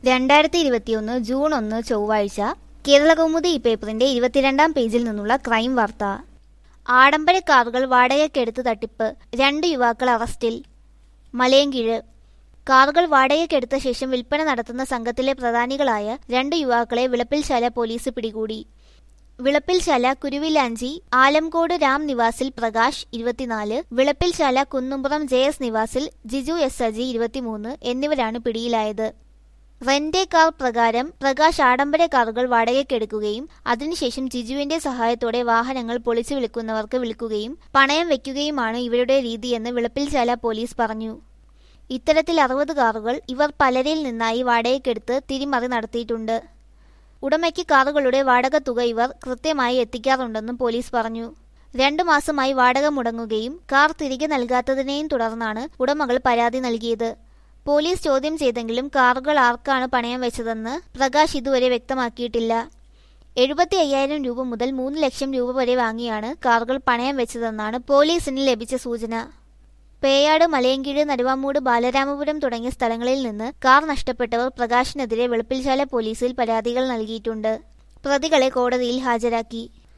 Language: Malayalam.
രണ്ടായിരത്തി ഇരുപത്തിയൊന്ന് ജൂൺ ഒന്ന് ചൊവ്വാഴ്ച കേരളകൗമുദി ഈ പേപ്പറിന്റെ ഇരുപത്തിരണ്ടാം പേജിൽ നിന്നുള്ള ക്രൈം വാർത്ത ആഡംബര കാറുകൾ വാടകയ്ക്കെടുത്ത് തട്ടിപ്പ് രണ്ട് യുവാക്കൾ അറസ്റ്റിൽ മലയൻകീഴ് കാറുകൾ വാടകയ്ക്കെടുത്ത ശേഷം വിൽപ്പന നടത്തുന്ന സംഘത്തിലെ പ്രധാനികളായ രണ്ട് യുവാക്കളെ വിളപ്പിൽശാല പോലീസ് പിടികൂടി വിളപ്പിൽശാല കുരുവിലാഞ്ചി ആലംകോട് രാം നിവാസിൽ പ്രകാശ് ഇരുപത്തിനാല് വിളപ്പിൽശാല കുന്നുംപുറം ജെ എസ് നിവാസിൽ ജിജു എസ് അജി ഇരുപത്തിമൂന്ന് എന്നിവരാണ് പിടിയിലായത് റെന്റെ കാർ പ്രകാരം പ്രകാശ് ആഡംബര കാറുകൾ വാടകയ്ക്കെടുക്കുകയും അതിനുശേഷം ജിജുവിന്റെ സഹായത്തോടെ വാഹനങ്ങൾ പൊളിച്ചു വിൽക്കുന്നവർക്ക് വിൽക്കുകയും പണയം വെക്കുകയുമാണ് ഇവരുടെ രീതിയെന്ന് വിളപ്പിൽശാല പോലീസ് പറഞ്ഞു ഇത്തരത്തിൽ അറുപത് കാറുകൾ ഇവർ പലരിൽ നിന്നായി വാടകയ്ക്കെടുത്ത് തിരിമറി നടത്തിയിട്ടുണ്ട് ഉടമയ്ക്ക് കാറുകളുടെ വാടക തുക ഇവർ കൃത്യമായി എത്തിക്കാറുണ്ടെന്നും പോലീസ് പറഞ്ഞു രണ്ടു മാസമായി വാടക മുടങ്ങുകയും കാർ തിരികെ നൽകാത്തതിനെയും തുടർന്നാണ് ഉടമകൾ പരാതി നൽകിയത് പോലീസ് ചോദ്യം ചെയ്തെങ്കിലും കാറുകൾ ആർക്കാണ് പണയം വെച്ചതെന്ന് പ്രകാശ് ഇതുവരെ വ്യക്തമാക്കിയിട്ടില്ല എഴുപത്തി അയ്യായിരം രൂപ മുതൽ മൂന്ന് ലക്ഷം രൂപ വരെ വാങ്ങിയാണ് കാറുകൾ പണയം വെച്ചതെന്നാണ് പോലീസിന് ലഭിച്ച സൂചന പേയാട് മലയൻകീഴ് നരുവാമൂട് ബാലരാമപുരം തുടങ്ങിയ സ്ഥലങ്ങളിൽ നിന്ന് കാർ നഷ്ടപ്പെട്ടവർ പ്രകാശിനെതിരെ വെളുപ്പിൽശാല പോലീസിൽ പരാതികൾ നൽകിയിട്ടുണ്ട് പ്രതികളെ കോടതിയിൽ ഹാജരാക്കി